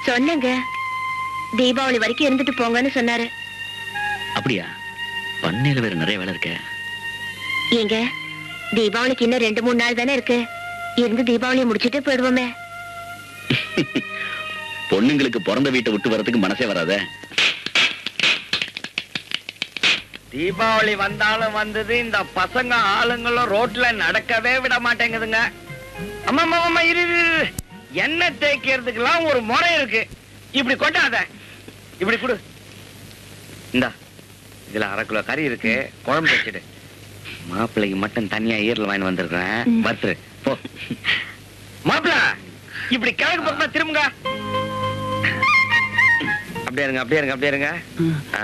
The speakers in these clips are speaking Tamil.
சொன்னேங்க தீபாவளி வரைக்கும் இருந்துட்டு போங்கன்னு சொன்னாரு அப்படியா பண்ணையில வேற நிறைய வேலை இருக்க ஏங்க தீபாவளிக்கு இன்னும் ரெண்டு மூணு நாள் தானே இருக்கு இருந்து தீபாவளியை முடிச்சிட்டு போயிடுவோமே பொண்ணுங்களுக்கு பிறந்த வீட்டை விட்டு வரதுக்கு மனசே வராதே தீபாவளி வந்தாலும் வந்தது இந்த பசங்க ஆளுங்களும் ரோட்ல நடக்கவே விட மாட்டேங்குதுங்க அம்மா அம்மா, அம்மா இரு இரு, இரு. எண்ணெய் தேய்க்கிறதுக்கெல்லாம் ஒரு முறை இருக்கு இப்படி கொண்டாத இப்படி கொடு இந்தா இதுல அரை கிலோ கறி இருக்கு குழம்பு வச்சுடு மாப்பிள்ளைக்கு மட்டும் தனியா ஈரல் வாங்கி வந்திருக்கிறேன் ம். வத்துரு போ மாப்பிள்ள இப்படி கிழக்கு பக்கமா திரும்புங்க அப்படியே இருங்க அப்படியே இருங்க அப்படியே இருங்க ஆ.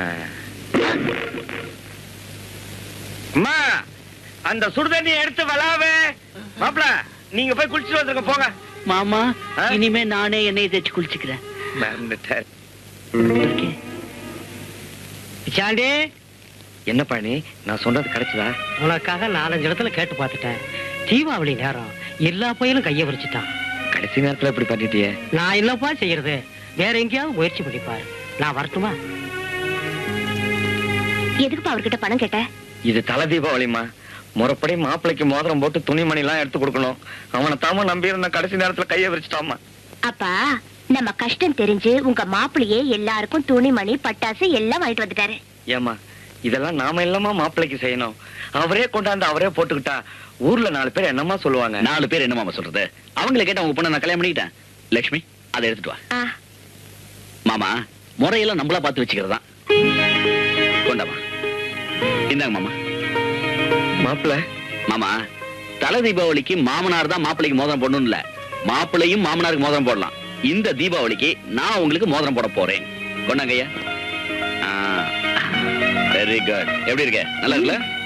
அம்மா அந்த சுடுதண்ணி எடுத்து விளாவே மாப்பிள நீங்க போய் குளிச்சுட்டு வந்துருங்க போங்க மாமா ஆ? இனிமே நானே எண்ணெய் தேய்ச்சி குளிச்சுக்கிறேன் மறந்துட்டேன். பிச்சாண்டி என்ன பழனி நான் சொன்னது கிடைச்சதா உனக்காக நாலஞ்சு இடத்துல கேட்டு பார்த்துட்டேன் தீபாவளி நேரம் எல்லா பையனும் கைய விரிச்சிட்டான் கடைசி நேரத்துல இப்படி பண்ணிட்டியே நான் என்னப்பா செய்யறது வேற எங்கேயாவது முயற்சி பண்ணிப்பாரு நான் வரட்டுமா எதுக்குப்பா அவர்கிட்ட பணம் கேட்ட இது தலை தீபாவளிமா முறைப்படி மாப்பிள்ளைக்கு மோதிரம் போட்டு துணிமணி எல்லாம் எடுத்து கொடுக்கணும் அவனை தாம நம்பி இருந்த கடைசி நேரத்துல கைய விரிச்சிட்டாமா அப்பா நம்ம கஷ்டம் தெரிஞ்சு உங்க மாப்பிள்ளையே எல்லாருக்கும் துணிமணி பட்டாசு எல்லாம் வாங்கிட்டு வந்துட்டாரு ஏமா இதெல்லாம் நாம இல்லமா மாப்பிள்ளைக்கு செய்யணும் அவரே கொண்டாந்து அவரே போட்டுக்கிட்டா ஊர்ல நாலு பேர் என்னமா சொல்லுவாங்க நாலு பேர் என்ன மாமா சொல்றது அவங்கள கேட்ட உங்க பொண்ணை நான் கல்யாணம் பண்ணிக்கிட்டேன் லட்சுமி அதை எடுத்துட்டு வா ஆ, மாமா முறையெல்லாம் நம்மளா பார்த்து வச்சுக்கிறதா கொண்டாமா இந்தாங்க மாமா மாப்பிள்ள மாமா தலை தீபாவளிக்கு மாமனார் தான் மாப்பிள்ளைக்கு மோதிரம் போடணும் இல்ல மாப்பிள்ளையும் மாமனாருக்கு மோதிரம் போடலாம் இந்த தீபாவளிக்கு நான் உங்களுக்கு மோதிரம் போட போறேன் கொண்டாங்க ஐயா வெரி குட் எப்படி இருக்க நல்லா இருக்குல்ல